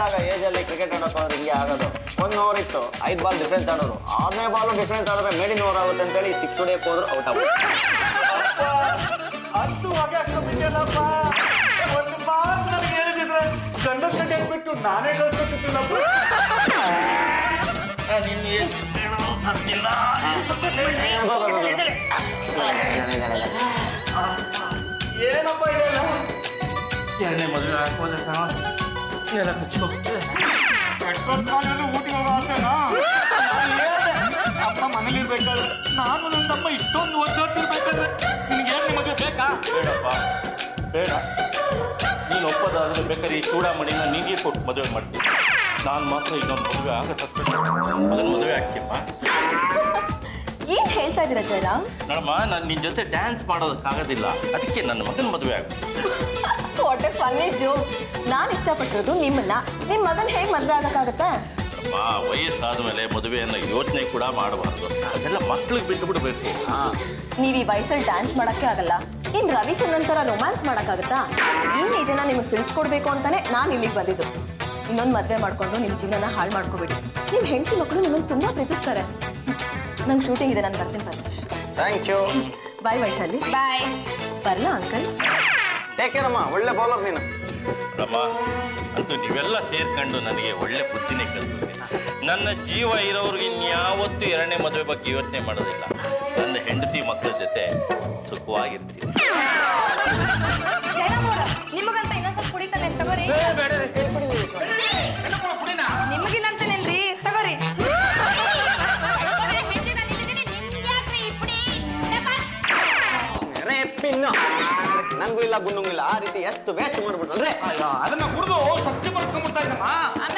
ಆದಾಗ ಏಜಲ್ಲಿ ಕ್ರಿಕೆಟ್ ಆಡೋಕೆ ಹೋದ್ರೆ ಹಿಂಗೆ ಆಗೋದು ಒಂದು ಓವರ್ ಇತ್ತು ಐದು ಬಾಲ್ ಡಿಫ್ರೆನ್ಸ್ ಆಡೋರು ಆರನೇ ಬಾಲು ಡಿಫ್ರೆನ್ಸ್ ಆಡಿದ್ರೆ ಮೇಡಿನ ಓವರ್ ಆಗುತ್ತೆ ಅಂತೇಳಿ ಸಿಕ್ಸ್ ಹೊಡಿಯಕ್ಕೆ ಹೋದ್ರು ಔಟ್ ಆಗುತ್ತೆ ಅಂತೂ ಹಾಗೆ ಹಾಕೊಂಡ್ಬಿಟ್ಟೇನಪ್ಪ ಒಂದು ಮಾತು ನನಗೆ ಹೇಳಿದ್ರೆ ಗಂಡ ಕಡೆ ಬಿಟ್ಟು ನಾನೇ ಕಳ್ಸ್ಕೊಟ್ಟಿದ್ದೀನಪ್ಪ ನಿನ್ನ ಏನು ಹೇಳೋ ಗೊತ್ತಿಲ್ಲ. ಏನಪ್ಪ ಇದೆಲ್ಲ ಎರಡನೇ ಮದುವೆ ಹಾಕೋದ ಎಲ್ಲ ಮುಚ್ಕೋಬಿಟ್ಟು ಕಟ್ಕೊಂಡು ಕಾಲಿದ್ರೆ ಊಟಿಗೆ ಹೋಗೋ ಆಸೆನಾ ನಾನು ಹೇಳ್ದೆ, ಅಪ್ಪ ಮನೇಲಿ ಇರ್ಬೇಕಾದ್ರೆ ನಾನು ನನ್ನ ತಮ್ಮ ಇಷ್ಟೊಂದು ಒದ್ದಾಡ್ತಿರ್ಬೇಕಾದ್ರೆ ನಿನ್ಗೆ ಏನು ಮದುವೆ ಬೇಕಾ ಬೇಡಪ್ಪ ಬೇಡ ನೀನು ಒಪ್ಪದಾದ್ರೆ ಬೇಕಾದ್ರೆ ಈ ಚೂಡಾಮಣಿನ ನಿನಗೆ ಕೊಟ್ಟು ಮದುವೆ ಮಾಡ್ತೀನಿ ನಾನು ಮಾತ್ರ ಇನ್ನೊಂದು ಮದುವೆ ಆಗ ತಪ್ಪಿಲ್ಲ ಅದನ್ನು ಮದುವೆ ಆಗ್ತೀಯಮ್ಮ ಏನ್ ಹೇಳ್ತಾ ಇದೀರ ಜಯರಾಮ್ ನೋಡಮ್ಮ ನಾನು ನಿನ್ನ ಜೊತೆ ಡ್ಯಾನ್ಸ್ ಮಾಡೋದಕ್ಕಾಗೋದಿಲ್ಲ ಅದಕ್ಕೆ ನನ್ನ ಮಗನ ಮದುವೆ ಆಗ ವಾಟ್ ಎ ಫನ್ನಿ ಜೋಕ್ ನಾನ್ ಇಷ್ಟಪಟ್ಟಿರೋದು ನಿಮ್ಮನ್ನ ನಿಮ್ ಮಗನ್ ಹೇಗ್ ಮದ್ವೆ ಆಗಕ್ಕಾಗತ್ತೆ ಅಮ್ಮ ವಯಸ್ಸಾದ ಮೇಲೆ ಮದುವೆಯನ್ನು ಯೋಚನೆ ಕೂಡ ಮಾಡಬಾರ್ದು ಅದೆಲ್ಲ ಮಕ್ಳಿಗೆ ಬಿಟ್ಟು ಬಿಡಬೇಕು ನೀವ್ ಈ ವಯಸ್ಸಲ್ಲಿ ಡ್ಯಾನ್ಸ್ ಮಾಡಕ್ಕೆ ಆಗಲ್ಲ ಇನ್ ರವಿಚಂದ್ರನ್ ತರ ರೊಮ್ಯಾನ್ಸ್ ಮಾಡಕ್ಕಾಗತ್ತಾ ಈ ನಿಜನ ನಿಮಗೆ ತಿಳಿಸ್ಕೊಡ್ಬೇಕು ಅಂತಾನೆ ನಾನ್ ಇಲ್ಲಿಗೆ ಬಂದಿದ್ದು ಇನ್ನೊಂದು ಮದ್ವೆ ಮಾಡ್ಕೊಂಡು ನಿಮ್ ಜೀವನ ಹಾಳು ಮಾಡ್ಕೋಬೇಡಿ ನಿಮ್ ಹೆಂಡತಿ ಮಕ್ಕಳು ನಿಮ್ಮನ್ನ ತುಂಬಾ ಪ್ರೀತಿಸ್ತಾರೆ ನಂಗೆ ಶೂಟಿಂಗ್ ಇದೆ ನಾನು ಬರ್ತೀನಿ Paramesh thank you bye Vaishali bye ಬರ್ಲಾ ಅಂಕಲ್ ಟೇಕ್ ಕೇರ್ ಅಮ್ಮ ಒಳ್ಳೆ ಬೌಲರ್ ನೀನು ಅಮ್ಮ ಅಂತೂ ನೀವೆಲ್ಲ ಸೇರ್ಕೊಂಡು ನನಗೆ ಒಳ್ಳೆ ಬುದ್ಧಿನೇ ಕಲಿಸಿದ್ರಿ ನನ್ನ ಜೀವ ಇರೋರಿಗೆ ಇನ್ಯಾವತ್ತೂ ಎರಡನೇ ಮದುವೆ ಬಗ್ಗೆ ಯೋಚನೆ ಮಾಡೋದಿಲ್ಲ ನನ್ನ ಹೆಂಡತಿ ಮಕ್ಕಳ ಜೊತೆ ಸುಖವಾಗಿರ್ತೀನಿ ಜಯರಾಮ್ ಅವ್ರ ನಿಮಗಂತ ಇನ್ನೊಂದ್ ಸ್ವಲ್ಪ ಕುಡಿತಾನೆ ತಗೋರಿ ನಿಮಗಿಲ್ಲ ಅಂತನೇನ್ರಿ ತಗೋರಿ ರೇ ಪಿನ್ನು ನನಗೂ ಇಲ್ಲ ಗುಂಡುಂಗೂ ಇಲ್ಲ ಆ ರೀತಿ ಎಷ್ಟು ವೇಸ್ಟ್ ಮಾಡ್ಬಿಟ್ರಲ್ರಿ ಅದನ್ನ ಕುಡಿದು ಶಕ್ತಿ ಬರ್ಸ್ಕೊಂಡ್ಬಿಡ್ತಾ ಇದ್ದಮ್ಮ